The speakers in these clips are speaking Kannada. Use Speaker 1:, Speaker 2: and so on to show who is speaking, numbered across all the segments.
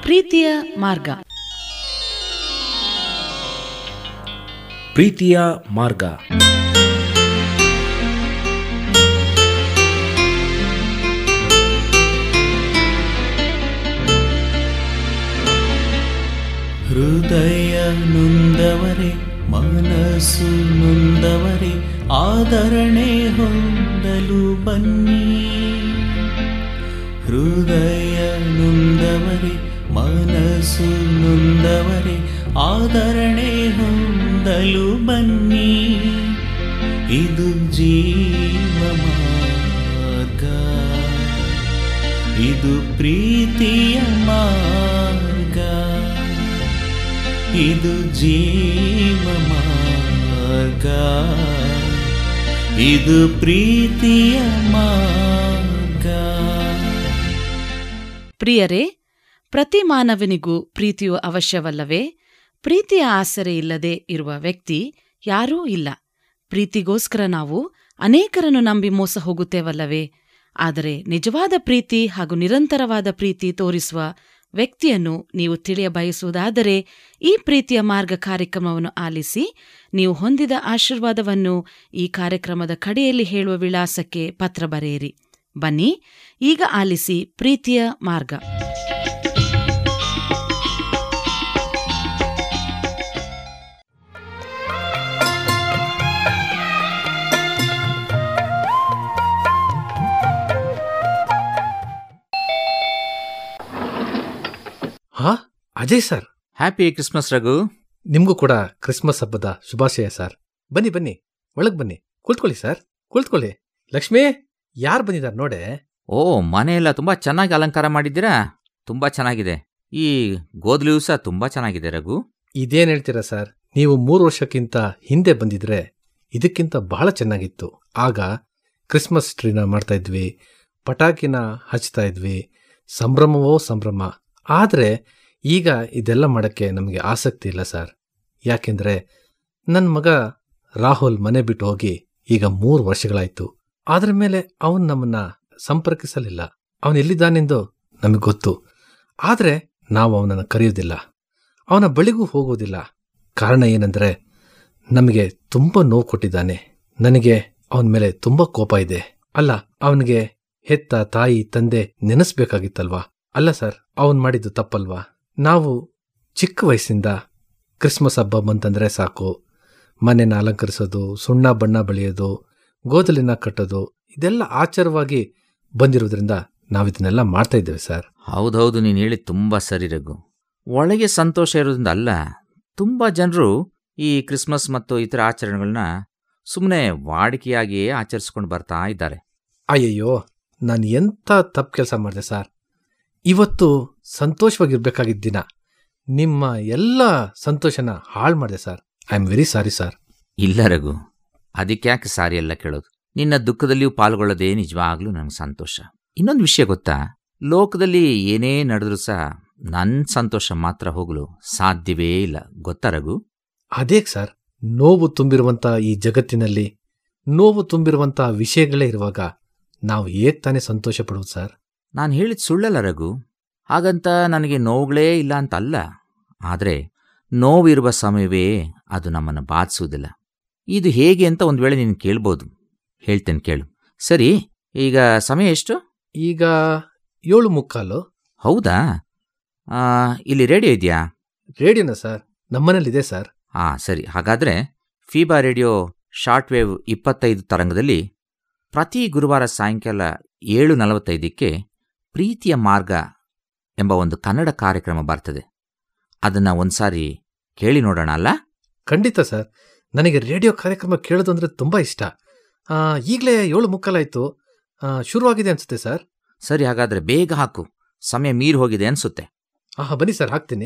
Speaker 1: ಪ್ರೀತಿಯ ಮಾರ್ಗ
Speaker 2: ಪ್ರೀತಿಯ ಮಾರ್ಗ
Speaker 3: ಹೃದಯ ನೊಂದವರೆ ಮನಸ್ಸು ನೊಂದವರೆ ಆದರಣೆ ಹೊಂದಲು ಬನ್ನಿ ಹೃದಯ ನೊಂದವರೆ ಮನಸ್ಸು ನೊಂದವರೆ ಆದರಣೆ ಹೊಂದಲು ಬನ್ನಿ ಇದು ಜೀವ ಮಾರ್ಗ ಇದು ಪ್ರೀತಿಯ ಮಾರ್ಗ ಇದು ಜೀವ ಮಾರ್ಗ ಇದು ಪ್ರೀತಿಯ ಮಾರ್ಗ
Speaker 1: ಪ್ರಿಯರೇ ಪ್ರತಿ ಮಾನವನಿಗೂ ಪ್ರೀತಿಯು ಅವಶ್ಯವಲ್ಲವೇ ಪ್ರೀತಿಯ ಆಸರೆ ಇಲ್ಲದೆ ಇರುವ ವ್ಯಕ್ತಿ ಯಾರೂ ಇಲ್ಲ ಪ್ರೀತಿಗೋಸ್ಕರ ನಾವು ಅನೇಕರನ್ನು ನಂಬಿ ಮೋಸ ಹೋಗುತ್ತೇವಲ್ಲವೇ ಆದರೆ ನಿಜವಾದ ಪ್ರೀತಿ ಹಾಗೂ ನಿರಂತರವಾದ ಪ್ರೀತಿ ತೋರಿಸುವ ವ್ಯಕ್ತಿಯನ್ನು ನೀವು ತಿಳಿಯ ಬಯಸುವುದಾದರೆ ಈ ಪ್ರೀತಿಯ ಮಾರ್ಗ ಕಾರ್ಯಕ್ರಮವನ್ನು ಆಲಿಸಿ ನೀವು ಹೊಂದಿದ ಆಶೀರ್ವಾದವನ್ನು ಈ ಕಾರ್ಯಕ್ರಮದ ಕಡೆಯಲ್ಲಿ ಹೇಳುವ ವಿಳಾಸಕ್ಕೆ ಪತ್ರ ಬರೆಯಿರಿ ಬನ್ನಿ ಈಗ ಆಲಿಸಿ ಪ್ರೀತಿಯ ಮಾರ್ಗ
Speaker 4: ಹಾ Ajay sir
Speaker 5: happy Christmas Raghu
Speaker 4: ನಿಮ್ಗೂ ಕೂಡ ಕ್ರಿಸ್ಮಸ್ ಹಬ್ಬದ ಶುಭಾಶಯ ಸರ್ ಬನ್ನಿ ಬನ್ನಿ ಒಳಗ್ ಬನ್ನಿ ಕುಳಿತುಕೊಳ್ಳಿ ಸರ್ ಕುಳಿತುಕೊಳ್ಳಿ ಲಕ್ಷ್ಮಿ ಯಾರು ಬಂದಿದ್ದಾರೆ ನೋಡೆ
Speaker 5: ಓ ಮನೆಯೆಲ್ಲ ತುಂಬಾ ಚೆನ್ನಾಗಿ ಅಲಂಕಾರ ಮಾಡಿದ್ದೀರಾ ತುಂಬಾ ಚೆನ್ನಾಗಿದೆ ಈ ಗೋಧಿ ಸಹ ತುಂಬಾ ಚೆನ್ನಾಗಿದೆ ರಘು
Speaker 4: ಇದೇನ್ ಹೇಳ್ತೀರಾ ಸರ್ ನೀವು ಮೂರು ವರ್ಷಕ್ಕಿಂತ ಹಿಂದೆ ಬಂದಿದ್ರೆ ಇದಕ್ಕಿಂತ ಬಹಳ ಚೆನ್ನಾಗಿತ್ತು ಆಗ ಕ್ರಿಸ್ಮಸ್ ಟ್ರೀನ ಮಾಡ್ತಾ ಇದ್ವಿ ಪಟಾಕಿನ ಹಚ್ತಾ ಇದ್ವಿ ಸಂಭ್ರಮವೋ ಸಂಭ್ರಮ ಆದರೆ ಈಗ ಇದೆಲ್ಲ ಮಾಡೋಕ್ಕೆ ನಮಗೆ ಆಸಕ್ತಿ ಇಲ್ಲ ಸರ್ ಯಾಕೆಂದ್ರೆ ನನ್ನ ಮಗ ರಾಹುಲ್ ಮನೆ ಬಿಟ್ಟು ಹೋಗಿ ಈಗ ಮೂರು ವರ್ಷಗಳಾಯ್ತು ಅದರ ಮೇಲೆ ಅವನು ನಮ್ಮನ್ನ ಸಂಪರ್ಕಿಸಲಿಲ್ಲ ಅವನು ಎಲ್ಲಿದ್ದಾನೆಂದು ನಮಗೆ ಗೊತ್ತು ಆದರೆ ನಾವು ಅವನನ್ನು ಕರೆಯೋದಿಲ್ಲ ಅವನ ಬಳಿಗೂ ಹೋಗೋದಿಲ್ಲ ಕಾರಣ ಏನಂದ್ರೆ ನಮಗೆ ತುಂಬ ನೋವು ಕೊಟ್ಟಿದ್ದಾನೆ ನನಗೆ ಅವನ ಮೇಲೆ ತುಂಬ ಕೋಪ ಇದೆ ಅಲ್ಲ ಅವನಿಗೆ ಹೆತ್ತ ತಾಯಿ ತಂದೆ ನೆನೆಸ್ಬೇಕಾಗಿತ್ತಲ್ವಾ ಅಲ್ಲ ಸರ್ ಅವನ್ ಮಾಡಿದ್ದು ತಪ್ಪಲ್ವಾ ನಾವು ಚಿಕ್ಕ ವಯಸ್ಸಿಂದ ಕ್ರಿಸ್ಮಸ್ ಹಬ್ಬ ಬಂತಂದ್ರೆ ಸಾಕು ಮನೆನ ಅಲಂಕರಿಸೋದು ಸುಣ್ಣ ಬಣ್ಣ ಬಳಿಯೋದು ಗೋದಲಿನ ಕಟ್ಟೋದು ಇದೆಲ್ಲ ಆಚಾರವಾಗಿ ಬಂದಿರೋದ್ರಿಂದ ನಾವು ಇದನ್ನೆಲ್ಲ ಮಾಡ್ತಾ ಇದ್ದೇವೆ ಸರ್
Speaker 5: ಹೌದೌದು ನೀನು ಹೇಳಿದ್ ತುಂಬಾ ಸರಿ ರಘು ಒಳಗೆ ಸಂತೋಷ ಇರೋದ್ರಿಂದ ಅಲ್ಲ ತುಂಬಾ ಜನರು ಈ ಕ್ರಿಸ್ಮಸ್ ಮತ್ತು ಇತರ ಆಚರಣೆಗಳನ್ನ ಸುಮ್ಮನೆ ವಾಡಿಕೆಯಾಗಿಯೇ ಆಚರಿಸ್ಕೊಂಡು ಬರ್ತಾ ಇದ್ದಾರೆ
Speaker 4: ಅಯ್ಯಯ್ಯೋ ನಾನು ಎಂಥ ತಪ್ಪು ಕೆಲಸ ಮಾಡಿದೆ ಸರ್ ಇವತ್ತು ಸಂತೋಷವಾಗಿರ್ಬೇಕಾಗಿದ್ದ ದಿನ ನಿಮ್ಮ ಎಲ್ಲ ಸಂತೋಷನ ಹಾಳು ಮಾಡಿದೆ sir I am very sorry sir
Speaker 5: ಇಲ್ಲ ರಘು ಅದಕ್ಯಾಕೆ ಸಾರಿ ಎಲ್ಲ ಕೇಳೋದು ನಿನ್ನ ದುಃಖದಲ್ಲಿಯೂ ಪಾಲ್ಗೊಳ್ಳೋದೇ ನಿಜವಾಗ್ಲೂ ನನಗೆ ಸಂತೋಷ ಇನ್ನೊಂದು ವಿಷಯ ಗೊತ್ತಾ ಲೋಕದಲ್ಲಿ ಏನೇ ನಡೆದ್ರೂ ಸಹ ನನ್ನ ಸಂತೋಷ ಮಾತ್ರ ಹೋಗಲು ಸಾಧ್ಯವೇ ಇಲ್ಲ ಗೊತ್ತಾ ರಘು
Speaker 4: ಅದೇಕ್ ಸರ್ ನೋವು ತುಂಬಿರುವಂಥ ಈ ಜಗತ್ತಿನಲ್ಲಿ ನೋವು ತುಂಬಿರುವಂಥ ವಿಷಯಗಳೇ ಇರುವಾಗ ನಾವು ಏಕ್ ತಾನೇ ಸಂತೋಷ ಪಡುವುದು ಸರ್
Speaker 5: ನಾನು ಹೇಳಿದ ಸುಳ್ಳಲ್ಲ ರಘು ಹಾಗಂತ ನನಗೆ ನೋವುಗಳೇ ಇಲ್ಲ ಅಂತ ಅಲ್ಲ ಆದರೆ ನೋವಿರುವ ಸಮಯವೇ ಅದು ನಮ್ಮನ್ನು ಬಾಧಿಸುವುದಿಲ್ಲ ಇದು ಹೇಗೆ ಅಂತ ಒಂದು ವೇಳೆ ನೀನು ಕೇಳ್ಬೋದು ಹೇಳ್ತೇನೆ ಕೇಳು ಸರಿ ಈಗ ಸಮಯ ಎಷ್ಟು
Speaker 4: ಈಗ ಏಳು ಮುಕ್ಕಾಲು
Speaker 5: ಹೌದಾ ಆ, ಇಲ್ಲಿ ರೇಡಿಯೋ ಇದೆಯಾ
Speaker 4: ರೇಡಿಯೋನ ಸರ್ ನಮ್ಮನೇಲಿದೆ ಸರ್
Speaker 5: ಆ ಸರಿ ಹಾಗಾದ್ರೆ ಫೀಬಾ ರೇಡಿಯೋ ಶಾರ್ಟ್ ವೇವ್ ಇಪ್ಪತ್ತೈದು ತರಂಗದಲ್ಲಿ ಪ್ರತಿ ಗುರುವಾರ ಸಾಯಂಕಾಲ ಏಳು ನಲವತ್ತೈದಕ್ಕೆ ಪ್ರೀತಿಯ ಮಾರ್ಗ ಎಂಬ ಒಂದು ಕನ್ನಡ ಕಾರ್ಯಕ್ರಮ ಬರ್ತದೆ ಅದನ್ನ ಒಂದ್ಸಾರಿ ಕೇಳಿ ನೋಡೋಣ ಅಲ್ಲ
Speaker 4: ಖಂಡಿತ ಸರ್ ನನಗೆ ರೇಡಿಯೋ ಕಾರ್ಯಕ್ರಮ ಕೇಳೋದು ಅಂದ್ರೆ ತುಂಬಾ ಇಷ್ಟ ಈಗಲೇ ಏಳು ಮುಕ್ಕಾಲಾಯ್ತು ಆ, ಶುರುವಾಗಿದೆ ಅನ್ಸುತ್ತೆ ಸರ್
Speaker 5: ಸರಿ ಹಾಗಾದ್ರೆ ಬೇಗ ಹಾಕು ಸಮಯ ಮೀರಿ ಹೋಗಿದೆ ಅನ್ಸುತ್ತೆ
Speaker 4: ಆಹಾ ಬನ್ನಿ ಸರ್ ಹಾಕ್ತೀನಿ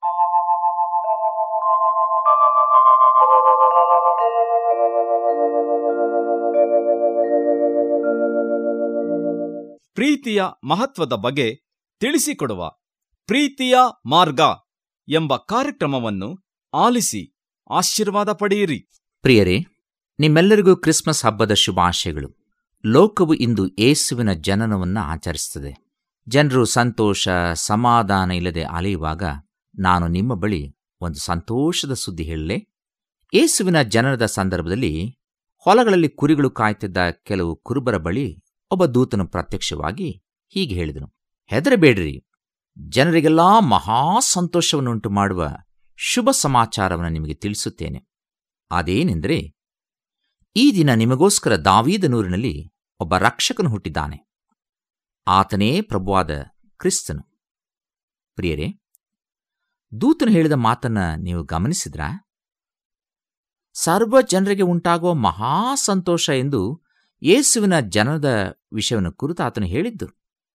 Speaker 6: ಪ್ರೀತಿಯ ಮಹತ್ವದ ಬಗ್ಗೆ ತಿಳಿಸಿಕೊಡುವ ಪ್ರೀತಿಯ ಮಾರ್ಗ ಎಂಬ ಕಾರ್ಯಕ್ರಮವನ್ನು ಆಲಿಸಿ ಆಶೀರ್ವಾದ ಪಡೆಯಿರಿ
Speaker 5: ಪ್ರಿಯರೇ ನಿಮ್ಮೆಲ್ಲರಿಗೂ ಕ್ರಿಸ್ಮಸ್ ಹಬ್ಬದ ಶುಭಾಶಯಗಳು ಲೋಕವು ಇಂದು ಯೇಸುವಿನ ಜನನವನ್ನು ಆಚರಿಸುತ್ತದೆ ಜನರು ಸಂತೋಷ ಸಮಾಧಾನ ಇಲ್ಲದೆ ಅಲೆಯುವಾಗ ನಾನು ನಿಮ್ಮ ಬಳಿ ಒಂದು ಸಂತೋಷದ ಸುದ್ದಿ ಹೇಳಲೆ ಯೇಸುವಿನ ಜನನದ ಸಂದರ್ಭದಲ್ಲಿ ಹೊಲಗಳಲ್ಲಿ ಕುರಿಗಳು ಕಾಯ್ತಿದ್ದ ಕೆಲವು ಕುರುಬರ ಬಳಿ ಒಬ್ಬ ದೂತನು ಪ್ರತ್ಯಕ್ಷವಾಗಿ ಹೀಗೆ ಹೇಳಿದನು ಹೆದರಬೇಡ್ರಿ ಜನರಿಗೆಲ್ಲಾ ಮಹಾ ಸಂತೋಷವನ್ನುಂಟು ಮಾಡುವ ಶುಭ ಸಮಾಚಾರವನ್ನು ನಿಮಗೆ ತಿಳಿಸುತ್ತೇನೆ ಅದೇನೆಂದರೆ ಈ ದಿನ ನಿಮಗೋಸ್ಕರ ದಾವೀದನೂರಿನಲ್ಲಿ ಒಬ್ಬ ರಕ್ಷಕನು ಹುಟ್ಟಿದ್ದಾನೆ ಆತನೇ ಪ್ರಭುವಾದ ಕ್ರಿಸ್ತನು ಪ್ರಿಯರೇ ದೂತನು ಹೇಳಿದ ಮಾತನ್ನ ನೀವು ಗಮನಿಸಿದ್ರಾ ಸರ್ವ ಜನರಿಗೆ ಉಂಟಾಗುವ ಮಹಾ ಸಂತೋಷ ಎಂದು ಯೇಸುವಿನ ಜನದ ವಿಷಯವನ್ನು ಕುರಿತು ಆತನು ಹೇಳಿದ್ದು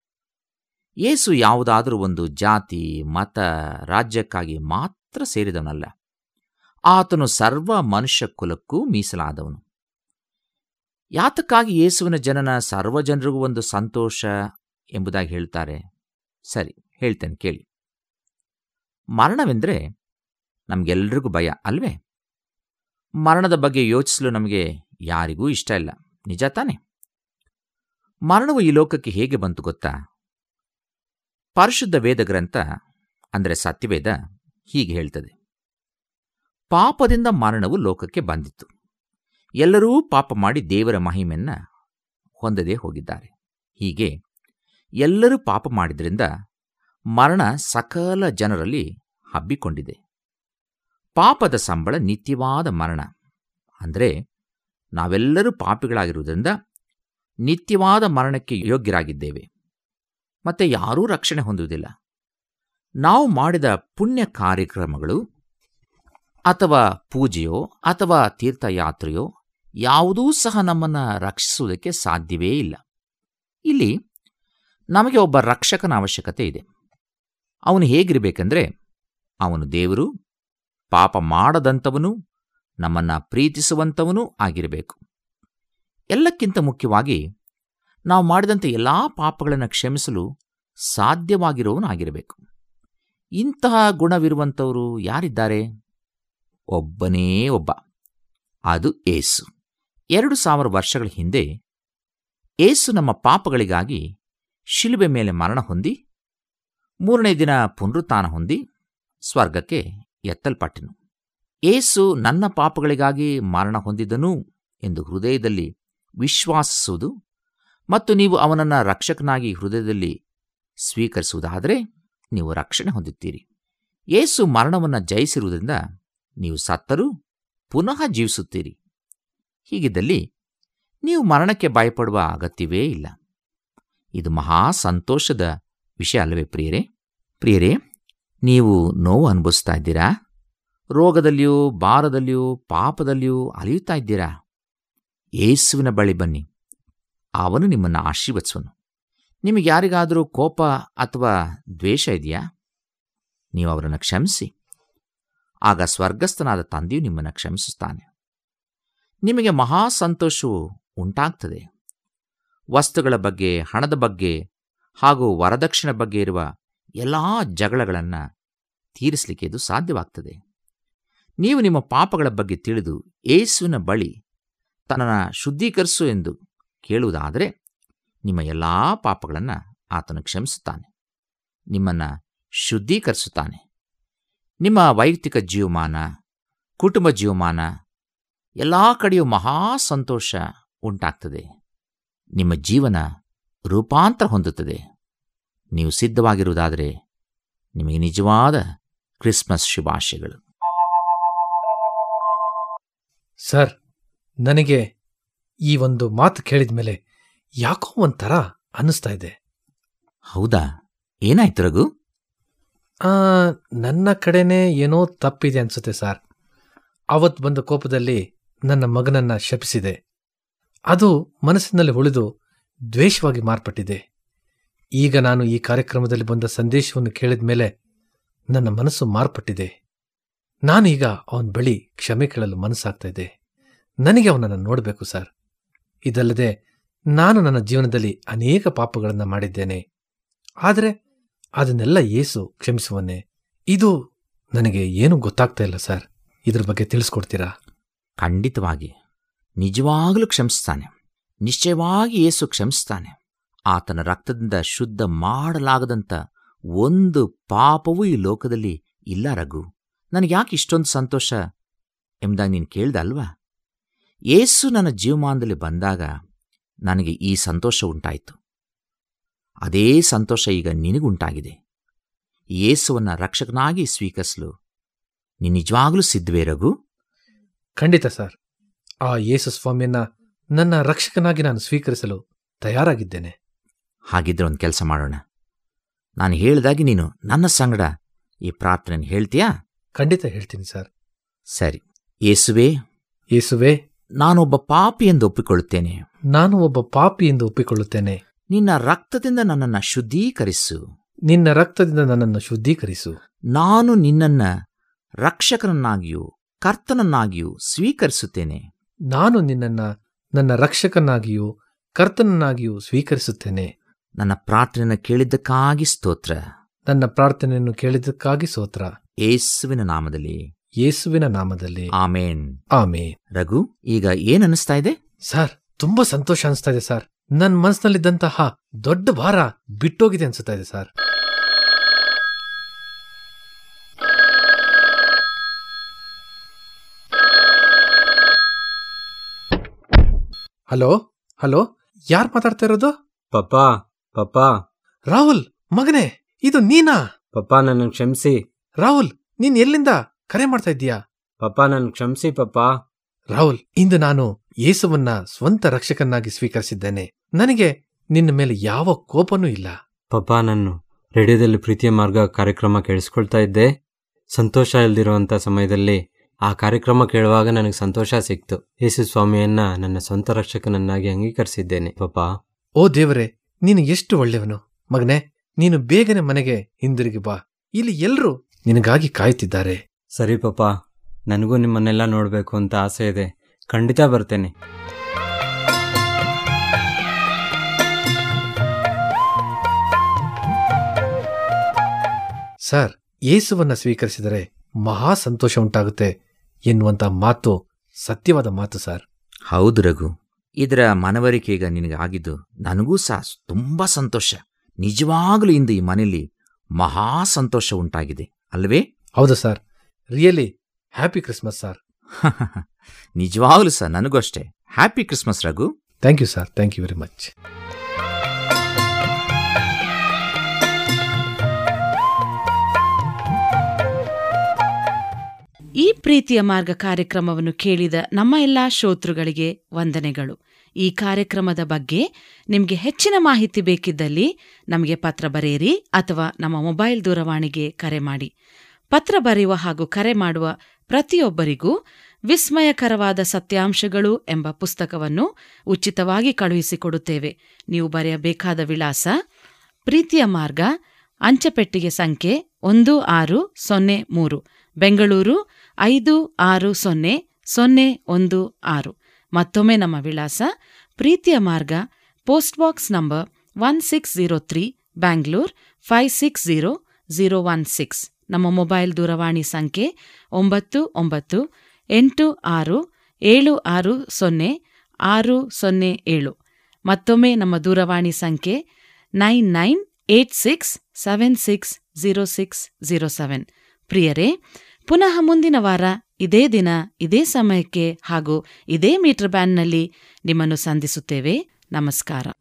Speaker 5: ಯೇಸು ಯಾವುದಾದರೂ ಒಂದು ಜಾತಿ ಮತ ರಾಜ್ಯಕ್ಕಾಗಿ ಮಾತ್ರ ಸೇರಿದವನಲ್ಲ ಆತನು ಸರ್ವ ಮನುಷ್ಯ ಕುಲಕ್ಕೂ ಮೀಸಲಾದವನು ಯಾತಕ್ಕಾಗಿ ಯೇಸುವಿನ ಜನನ ಸರ್ವ ಜನರಿಗೂ ಒಂದು ಸಂತೋಷ ಎಂಬುದಾಗಿ ಹೇಳ್ತಾರೆ ಸರಿ ಹೇಳ್ತೇನೆ ಕೇಳಿ ಮರಣವೆಂದರೆ ನಮಗೆಲ್ಲರಿಗೂ ಭಯ ಅಲ್ವೇ ಮರಣದ ಬಗ್ಗೆ ಯೋಚಿಸಲು ನಮಗೆ ಯಾರಿಗೂ ಇಷ್ಟ ಇಲ್ಲ ನಿಜ ತಾನೆ ಮರಣವು ಈ ಲೋಕಕ್ಕೆ ಹೇಗೆ ಬಂತು ಗೊತ್ತಾ ಪರಿಶುದ್ಧ ವೇದ ಗ್ರಂಥ ಅಂದರೆ ಸತ್ಯವೇದ ಹೀಗೆ ಹೇಳ್ತದೆ ಪಾಪದಿಂದ ಮರಣವು ಲೋಕಕ್ಕೆ ಬಂದಿತ್ತು ಎಲ್ಲರೂ ಪಾಪ ಮಾಡಿ ದೇವರ ಮಹಿಮೆಯನ್ನ ಹೊಂದದೇ ಹೋಗಿದ್ದಾರೆ ಹೀಗೆ ಎಲ್ಲರೂ ಪಾಪ ಮಾಡಿದ್ರಿಂದ ಮರಣ ಸಕಲ ಜನರಲ್ಲಿ ಹಬ್ಬಿಕೊಂಡಿದೆ ಪಾಪದ ಸಂಬಳ ನಿತ್ಯವಾದ ಮರಣ ಅಂದರೆ ನಾವೆಲ್ಲರೂ ಪಾಪಿಗಳಾಗಿರುವುದರಿಂದ ನಿತ್ಯವಾದ ಮರಣಕ್ಕೆ ಯೋಗ್ಯರಾಗಿದ್ದೇವೆ ಮತ್ತೆ ಯಾರೂ ರಕ್ಷಣೆ ಹೊಂದುವುದಿಲ್ಲ ನಾವು ಮಾಡಿದ ಪುಣ್ಯ ಕಾರ್ಯಕ್ರಮಗಳು ಅಥವಾ ಪೂಜೆಯೋ ಅಥವಾ ತೀರ್ಥಯಾತ್ರೆಯೋ ಯಾವುದೂ ಸಹ ನಮ್ಮನ್ನು ರಕ್ಷಿಸುವುದಕ್ಕೆ ಸಾಧ್ಯವೇ ಇಲ್ಲ ಇಲ್ಲಿ ನಮಗೆ ಒಬ್ಬ ರಕ್ಷಕನ ಅವಶ್ಯಕತೆ ಇದೆ ಅವನು ಹೇಗಿರಬೇಕೆಂದ್ರೆ ಅವನು ದೇವರು ಪಾಪ ಮಾಡದಂಥವನು ನಮ್ಮನ್ನ ಪ್ರೀತಿಸುವಂಥವನೂ ಆಗಿರಬೇಕು ಎಲ್ಲಕ್ಕಿಂತ ಮುಖ್ಯವಾಗಿ ನಾವು ಮಾಡಿದಂಥ ಎಲ್ಲಾ ಪಾಪಗಳನ್ನು ಕ್ಷಮಿಸಲು ಸಾಧ್ಯವಾಗಿರುವವನು ಆಗಿರಬೇಕು ಇಂತಹ ಗುಣವಿರುವಂಥವರು ಯಾರಿದ್ದಾರೆ ಒಬ್ಬನೇ ಒಬ್ಬ ಅದು ಏಸು ಎರಡು ಸಾವಿರ ವರ್ಷಗಳ ಹಿಂದೆ ಏಸು ನಮ್ಮ ಪಾಪಗಳಿಗಾಗಿ ಶಿಲುಬೆ ಮೇಲೆ ಮರಣ ಹೊಂದಿ ಮೂರನೇ ದಿನ ಪುನರುತ್ಥಾನ ಹೊಂದಿ ಸ್ವರ್ಗಕ್ಕೆ ಎತ್ತಲ್ಪಟ್ಟನು ಏಸು ನನ್ನ ಪಾಪಗಳಿಗಾಗಿ ಮರಣ ಹೊಂದಿದನು ಎಂದು ಹೃದಯದಲ್ಲಿ ವಿಶ್ವಾಸಿಸುವುದು ಮತ್ತು ನೀವು ಅವನನ್ನು ರಕ್ಷಕನಾಗಿ ಹೃದಯದಲ್ಲಿ ಸ್ವೀಕರಿಸುವುದಾದರೆ ನೀವು ರಕ್ಷಣೆ ಹೊಂದುತ್ತೀರಿ ಏಸು ಮರಣವನ್ನು ಜಯಿಸಿರುವುದರಿಂದ ನೀವು ಸತ್ತರೂ ಪುನಃ ಜೀವಿಸುತ್ತೀರಿ ಹೀಗಿದ್ದಲ್ಲಿ ನೀವು ಮರಣಕ್ಕೆ ಭಯಪಡುವ ಅಗತ್ಯವೇ ಇಲ್ಲ ಇದು ಮಹಾ ಸಂತೋಷದ ವಿಷಯ ಅಲ್ಲವೇ ಪ್ರಿಯರೇ ಪ್ರಿಯರೇ ನೀವು ನೋವು ಅನುಭವಿಸ್ತಾ ಇದ್ದೀರಾ ರೋಗದಲ್ಲಿಯೂ ಭಾರದಲ್ಲಿಯೂ ಪಾಪದಲ್ಲಿಯೂ ಅಲಿಯುತ್ತಾ ಇದ್ದೀರಾ ಯೇಸುವಿನ ಬಳಿ ಬನ್ನಿ ಅವನು ನಿಮ್ಮನ್ನು ಆಶೀರ್ವದಿಸುವನು ನಿಮಗೆ ಯಾರಿಗಾದರೂ ಕೋಪ ಅಥವಾ ದ್ವೇಷ ಇದೆಯಾ ನೀವು ಅವರನ್ನು ಕ್ಷಮಿಸಿ ಆಗ ಸ್ವರ್ಗಸ್ಥನಾದ ತಂದೆಯು ನಿಮ್ಮನ್ನು ಕ್ಷಮಿಸುತ್ತಾನೆ ನಿಮಗೆ ಮಹಾ ಸಂತೋಷವು ಉಂಟಾಗ್ತದೆ ವಸ್ತುಗಳ ಬಗ್ಗೆ ಹಣದ ಬಗ್ಗೆ ಹಾಗೂ ವರದಕ್ಷಿಣೆ ಬಗ್ಗೆ ಇರುವ ಎಲ್ಲ ಜಗಳಗಳನ್ನು ತೀರಿಸಲಿಕ್ಕೆ ಇದು ಸಾಧ್ಯವಾಗ್ತದೆ ನೀವು ನಿಮ್ಮ ಪಾಪಗಳ ಬಗ್ಗೆ ತಿಳಿದು ಏಸುವಿನ ಬಳಿ ತನ್ನನ್ನು ಶುದ್ಧೀಕರಿಸು ಎಂದು ಕೇಳುವುದಾದರೆ ನಿಮ್ಮ ಎಲ್ಲ ಪಾಪಗಳನ್ನು ಆತನು ಕ್ಷಮಿಸುತ್ತಾನೆ ನಿಮ್ಮನ್ನು ಶುದ್ಧೀಕರಿಸುತ್ತಾನೆ ನಿಮ್ಮ ವೈಯಕ್ತಿಕ ಜೀವಮಾನ ಕುಟುಂಬ ಜೀವಮಾನ ಎಲ್ಲ ಕಡೆಯೂ ಮಹಾ ಸಂತೋಷ ಉಂಟಾಗ್ತದೆ ನಿಮ್ಮ ಜೀವನ ರೂಪಾಂತರ ಹೊಂದುತ್ತದೆ ನೀವು ಸಿದ್ಧವಾಗಿರುವುದಾದರೆ ನಿಮಗೆ ನಿಜವಾದ ಕ್ರಿಸ್ಮಸ್ ಶುಭಾಶಯಗಳು
Speaker 4: ಸರ್ ನನಗೆ ಈ ಒಂದು ಮಾತು ಕೇಳಿದ ಮೇಲೆ ಯಾಕೋ ಒಂಥರ ಅನ್ನಿಸ್ತಾ ಇದೆ
Speaker 5: ಹೌದಾ ಏನಾಯ್ತು ರಘು
Speaker 4: ಆ, ನನ್ನ ಕಡೆನೇ ಏನೋ ತಪ್ಪಿದೆ ಅನ್ಸುತ್ತೆ ಸರ್ ಅವತ್ ಬಂದ ಕೋಪದಲ್ಲಿ ನನ್ನ ಮಗನನ್ನ ಶಪಿಸಿದೆ ಅದು ಮನಸ್ಸಿನಲ್ಲಿ ಉಳಿದು ದ್ವೇಷವಾಗಿ ಮಾರ್ಪಟ್ಟಿದೆ ಈಗ ನಾನು ಈ ಕಾರ್ಯಕ್ರಮದಲ್ಲಿ ಬಂದ ಸಂದೇಶವನ್ನು ಕೇಳಿದ ಮೇಲೆ ನನ್ನ ಮನಸ್ಸು ಮಾರ್ಪಟ್ಟಿದೆ ನಾನೀಗ ಅವನ ಬಳಿ ಕ್ಷಮೆ ಕೇಳಲು ಮನಸ್ಸಾಗ್ತಾ ಇದೆ ನನಗೆ ಅವನನ್ನು ನೋಡಬೇಕು ಸರ್ ಇದಲ್ಲದೆ ನಾನು ನನ್ನ ಜೀವನದಲ್ಲಿ ಅನೇಕ ಪಾಪಗಳನ್ನು ಮಾಡಿದ್ದೇನೆ ಆದರೆ ಅದನ್ನೆಲ್ಲ ಏಸು ಕ್ಷಮಿಸುವನ್ನೇ ಇದು ನನಗೆ ಏನು ಗೊತ್ತಾಗ್ತಾ ಇಲ್ಲ ಸರ್ ಇದ್ರ ಬಗ್ಗೆ ತಿಳಿಸ್ಕೊಡ್ತೀರಾ
Speaker 5: ಖಂಡಿತವಾಗಿ ನಿಜವಾಗಲೂ ಕ್ಷಮಿಸ್ತಾನೆ ನಿಶ್ಚಯವಾಗಿ ಯೇಸು ಕ್ಷಮಿಸ್ತಾನೆ ಆತನ ರಕ್ತದಿಂದ ಶುದ್ಧ ಮಾಡಲಾಗದಂಥ ಒಂದು ಪಾಪವೂ ಈ ಲೋಕದಲ್ಲಿ ಇಲ್ಲ ರಘು ನನಗೆ ಯಾಕೆ ಇಷ್ಟೊಂದು ಸಂತೋಷ ಎಂಬುದಾಗಿ ನೀನು ಕೇಳ್ದೆ ಅಲ್ವಾ ಏಸು ನನ್ನ ಜೀವಮಾನದಲ್ಲಿ ಬಂದಾಗ ನನಗೆ ಈ ಸಂತೋಷ ಉಂಟಾಯಿತು ಅದೇ ಸಂತೋಷ ಈಗ ನಿನಗುಂಟಾಗಿದೆ ಯೇಸುವನ್ನ ರಕ್ಷಕನಾಗಿ ಸ್ವೀಕರಿಸಲು ನೀನು ನಿಜವಾಗ್ಲೂ ಸಿದ್ಧವೇ ರಘು
Speaker 4: ಖಂಡಿತ ಸರ್ ಆ ಯೇಸು ಸ್ವಾಮಿಯನ್ನ ನನ್ನ ರಕ್ಷಕನಾಗಿ ನಾನು ಸ್ವೀಕರಿಸಲು ತಯಾರಾಗಿದ್ದೇನೆ
Speaker 5: ಹಾಗಿದ್ರೆ ಒಂದು ಕೆಲಸ ಮಾಡೋಣ ನಾನು ಹೇಳ್ದಾಗಿ ನೀನು ನನ್ನ ಸಂಗಡ ಈ ಪ್ರಾರ್ಥನೆ ಹೇಳ್ತೀಯಾ
Speaker 4: ಖಂಡಿತ ಹೇಳ್ತೀನಿ ಸರ್
Speaker 5: ಸರಿ ಯೇಸುವೇ
Speaker 4: ಯೇಸುವೆ
Speaker 5: ನಾನೊಬ್ಬ ಪಾಪಿ ಎಂದು ಒಪ್ಪಿಕೊಳ್ಳುತ್ತೇನೆ
Speaker 4: ನಾನು ಒಬ್ಬ ಪಾಪಿ ಎಂದು ಒಪ್ಪಿಕೊಳ್ಳುತ್ತೇನೆ
Speaker 5: ನಿನ್ನ ರಕ್ತದಿಂದ ನನ್ನನ್ನು ಶುದ್ಧೀಕರಿಸು
Speaker 4: ನಿನ್ನ ರಕ್ತದಿಂದ ನನ್ನನ್ನು ಶುದ್ಧೀಕರಿಸು
Speaker 5: ನಾನು ನಿನ್ನನ್ನ ರಕ್ಷಕನನ್ನಾಗಿಯೂ ಕರ್ತನನ್ನಾಗಿಯೂ ಸ್ವೀಕರಿಸುತ್ತೇನೆ
Speaker 4: ನಾನು ನಿನ್ನನ್ನ ನನ್ನ ರಕ್ಷಕನಾಗಿಯೂ ಕರ್ತನನ್ನಾಗಿಯೂ ಸ್ವೀಕರಿಸುತ್ತೇನೆ
Speaker 5: ನನ್ನ ಪ್ರಾರ್ಥನೆಯನ್ನು ಕೇಳಿದ್ದಕ್ಕಾಗಿ ಸ್ತೋತ್ರ
Speaker 4: ನನ್ನ ಪ್ರಾರ್ಥನೆಯನ್ನು ಕೇಳಿದ್ದಕ್ಕಾಗಿ ಸೋತ್ರ
Speaker 5: ಏಸುವಿನ ನಾಮದಲ್ಲಿ
Speaker 4: ಯೇಸುವಿನ ನಾಮದಲ್ಲಿ
Speaker 5: ಆಮೇನ್
Speaker 4: ಆಮೇ
Speaker 5: ರಘು ಈಗ ಏನ್ ಅನಿಸ್ತಾ ಇದೆ
Speaker 4: ಸರ್ ತುಂಬಾ ಸಂತೋಷ ಅನಿಸ್ತಾ ಇದೆ ಸರ್ ನನ್ನ ಮನಸ್ಸಿನಲ್ಲಿದ್ದಂತಹ ದೊಡ್ಡ ಭಾರ ಬಿಟ್ಟೋಗಿದೆ ಅನ್ಸುತ್ತಾ ಇದೆ ಸರ್ ಹಲೋ ಹಲೋ ಯಾರ್ ಮಾತಾಡ್ತಾ ಇರೋದು
Speaker 2: ಪಪ್ಪ ಪಪ್ಪ
Speaker 4: ರಾಹುಲ್ ಮಗನೇ ಇದು ನೀನಾ
Speaker 2: ಪಪ್ಪ ನನ್ನ ಕ್ಷಮಿಸಿ
Speaker 4: ರಾಹುಲ್ ನೀನ್ ಎಲ್ಲಿಂದ ಕರೆ ಮಾಡ್ತಾ ಇದ್ದೀಯಾ
Speaker 2: ಪಪ್ಪ ನನ್ನ ಕ್ಷಮಿಸಿ ಪಪ್ಪ
Speaker 4: ರಾಹುಲ್ ಇಂದು ನಾನು ಯೇಸುವನ್ನ ಸ್ವಂತ ರಕ್ಷಕನಾಗಿ ಸ್ವೀಕರಿಸಿದ್ದೇನೆ ನನಗೆ ನಿನ್ನ ಮೇಲೆ ಯಾವ ಕೋಪನೂ ಇಲ್ಲ
Speaker 2: ಪಪ್ಪ ನಾನು ರೇಡಿಯೋದಲ್ಲಿ ಪ್ರೀತಿಯ ಮಾರ್ಗ ಕಾರ್ಯಕ್ರಮ ಕೇಳಿಸ್ಕೊಳ್ತಾ ಇದ್ದೆ ಸಂತೋಷ ಇಲ್ದಿರುವಂಥ ಸಮಯದಲ್ಲಿ ಆ ಕಾರ್ಯಕ್ರಮ ಕೇಳುವಾಗ ನನಗೆ ಸಂತೋಷ ಸಿಕ್ತು ಯೇಸು ಸ್ವಾಮಿಯನ್ನ ನನ್ನ ಸ್ವಂತ ರಕ್ಷಕನನ್ನಾಗಿ ಅಂಗೀಕರಿಸಿದ್ದೇನೆ ಪಪ್ಪ
Speaker 4: ಓ ದೇವರೇ ನೀನು ಎಷ್ಟು ಒಳ್ಳೆಯವನು ಮಗನೇ ನೀನು ಬೇಗನೆ ಮನೆಗೆ ಹಿಂದಿರುಗಿ ಬಾ ಇಲ್ಲಿ ಎಲ್ರೂ ನಿನಗಾಗಿ ಕಾಯ್ತಿದ್ದಾರೆ
Speaker 2: ಸರಿ ಪಪ್ಪ ನನಗೂ ನಿಮ್ಮನ್ನೆಲ್ಲ ನೋಡಬೇಕು ಅಂತ ಆಸೆ ಇದೆ ಖಂಡಿತ ಬರ್ತೇನೆ
Speaker 4: ಸರ್ ಯೇಸುವನ್ನ ಸ್ವೀಕರಿಸಿದರೆ ಮಹಾ ಸಂತೋಷ ಉಂಟಾಗುತ್ತೆ ಎನ್ನುವಂತ ಮಾತು ಸತ್ಯವಾದ ಮಾತು ಸರ್
Speaker 5: ಹೌದು ರಘು ಇದರ ಮನವರಿಕೆ ಈಗ ನಿನಗೆ ಆಗಿದ್ದು ನನಗೂ ಸಹ ತುಂಬಾ ಸಂತೋಷ ನಿಜವಾಗಲೂ ಇಂದು ಈ ಮನೆಯಲ್ಲಿ ಮಹಾ ಸಂತೋಷ ಉಂಟಾಗಿದೆ ಅಲ್ವೇ
Speaker 4: ಹೌದು sir really happy Christmas sir
Speaker 5: ನಿಜವಾಗಲೂ ಸಹ ನನಗೂ ಅಷ್ಟೇ happy Christmas Raghu
Speaker 4: thank you sir thank you very much
Speaker 1: ಈ ಪ್ರೀತಿಯ ಮಾರ್ಗ ಕಾರ್ಯಕ್ರಮವನ್ನು ಕೇಳಿದ ನಮ್ಮ ಎಲ್ಲಾ ಶ್ರೋತೃಗಳಿಗೆ ವಂದನೆಗಳು ಈ ಕಾರ್ಯಕ್ರಮದ ಬಗ್ಗೆ ನಿಮಗೆ ಹೆಚ್ಚಿನ ಮಾಹಿತಿ ಬೇಕಿದ್ದಲ್ಲಿ ನಮಗೆ ಪತ್ರ ಬರೆಯಿರಿ ಅಥವಾ ನಮ್ಮ ಮೊಬೈಲ್ ದೂರವಾಣಿಗೆ ಕರೆ ಮಾಡಿ ಪತ್ರ ಬರೆಯುವ ಹಾಗೂ ಕರೆ ಮಾಡುವ ಪ್ರತಿಯೊಬ್ಬರಿಗೂ ವಿಸ್ಮಯಕರವಾದ ಸತ್ಯಾಂಶಗಳು ಎಂಬ ಪುಸ್ತಕವನ್ನು ಉಚಿತವಾಗಿ ಕಳುಹಿಸಿಕೊಡುತ್ತೇವೆ ನೀವು ಬರೆಯಬೇಕಾದ ವಿಳಾಸ ಪ್ರೀತಿಯ ಮಾರ್ಗ ಅಂಚೆಪೆಟ್ಟಿಗೆ ಸಂಖ್ಯೆ ಒಂದು ಆರು ಸೊನ್ನೆ ಮೂರು ಬೆಂಗಳೂರು ಐದು ಆರು ಸೊನ್ನೆ ಸೊನ್ನೆ ಒಂದು ಆರು ಮತ್ತೊಮ್ಮೆ ನಮ್ಮ ವಿಳಾಸ ಪ್ರೀತಿಯ ಮಾರ್ಗ post box number one six zero three Bangalore five six zero zero one six ನಮ್ಮ ಮೊಬೈಲ್ ದೂರವಾಣಿ ಸಂಖ್ಯೆ ಒಂಬತ್ತು ಒಂಬತ್ತು ಎಂಟು ಆರು ಏಳು ಆರು ಸೊನ್ನೆ ಆರು ಸೊನ್ನೆ ಏಳು ಮತ್ತೊಮ್ಮೆ ನಮ್ಮ ದೂರವಾಣಿ ಸಂಖ್ಯೆ nine nine eight six seven six zero six zero seven ಪ್ರಿಯರೇ ಪುನಃ ಮುಂದಿನ ವಾರ ಇದೇ ದಿನ ಇದೇ ಸಮಯಕ್ಕೆ ಹಾಗೂ ಇದೇ ಮೀಟರ್ ಬ್ಯಾಂಡ್ನಲ್ಲಿ ನಿಮ್ಮನ್ನು ಸಂಧಿಸುತ್ತೇವೆ ನಮಸ್ಕಾರ